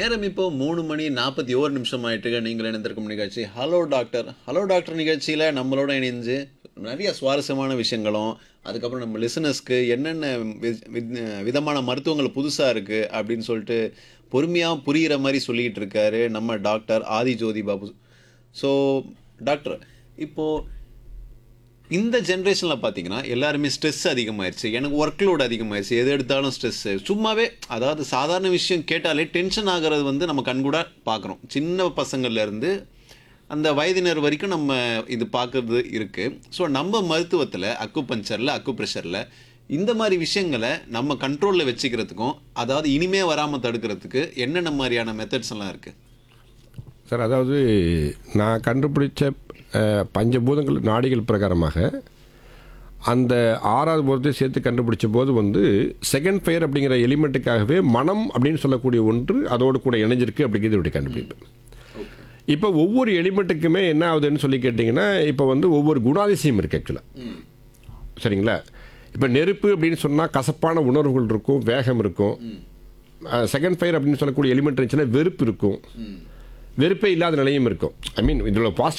நேரம் இப்போ மூணு மணி நாற்பத்தி ஓரு நிமிஷம் ஆயிட்டு நீங்கள் இணைந்திருக்கும் நிகழ்ச்சி ஹலோ டாக்டர் ஹலோ டாக்டர் நிகழ்ச்சியில் நம்மளோட இணைஞ்சு நிறைய சுவாரஸ்யமான விஷயங்களும் அதுக்கப்புறம் நம்ம லிசனர்ஸ்க்கு என்னென்ன வி- வி- விதமான மருத்துவங்கள் புதுசாக இருக்குது அப்படின்னு சொல்லிட்டு பொறுமையாக புரிகிற மாதிரி சொல்லிக்கிட்டு இருக்காரு நம்ம doctor Adhi Jothi Babu so doctor இப்போது இந்த ஜென்ரேஷனில் பார்த்தீங்கன்னா எல்லாருமே ஸ்ட்ரெஸ் அதிகமாயிருச்சு எனக்கு ஒர்க் லோட் அதிகமாயிருச்சு எது எடுத்தாலும் ஸ்ட்ரெஸ்ஸு சும்மாவே அதாவது சாதாரண விஷயம் கேட்டாலே டென்ஷன் ஆகிறது வந்து நம்ம கண்கூட பார்க்குறோம் சின்ன பசங்கள்ல இருந்து அந்த வயதினர் வரைக்கும் நம்ம இது பார்க்கறது இருக்குது ஸோ நம்ம மருத்துவத்தில் அக்கு பஞ்சரில் அக்கு ப்ரெஷரில் இந்த மாதிரி விஷயங்களை நம்ம கண்ட்ரோலில் வச்சுக்கிறதுக்கும் அதாவது இனிமே வராமல் தடுக்கிறதுக்கு என்னென்ன மாதிரியான மெத்தட்ஸ் எல்லாம் இருக்குது சார் அதாவது நான் கண்டுபிடிச்ச அஹ், பஞ்சபூதங்கள் நாடிகள் பிரகாரமாக அந்த ஆறாவது பூதத்தை சேர்த்து கண்டுபிடிச்ச போது வந்து செகண்ட் ஃபயர் அப்படிங்கிற எலிமெண்ட்டுக்காகவே மனம் அப்படின்னு சொல்லக்கூடிய ஒன்று அதோடு கூட இணைஞ்சிருக்கு அப்படிங்கிறது இப்படி கண்டுபிடிப்பேன் இப்போ ஒவ்வொரு எலிமெண்ட்டுக்குமே என்ன ஆகுதுன்னு சொல்லி கேட்டிங்கன்னா இப்போ வந்து ஒவ்வொரு குணாதிசயம் இருக்குது ஆக்சுவலாக சரிங்களா இப்போ நெருப்பு அப்படின்னு சொன்னால் கசப்பான உணர்வுகள் இருக்கும் வேகம் இருக்கும் செகண்ட் ஃபயர் அப்படின்னு சொல்லக்கூடிய எலிமெண்ட் இருந்துச்சுன்னா வெறுப்பு இருக்கும் வெறுப்பே இல்லாத நிலையும் இருக்கும் ஐ மீன் இதில் பாசிட்டிவ்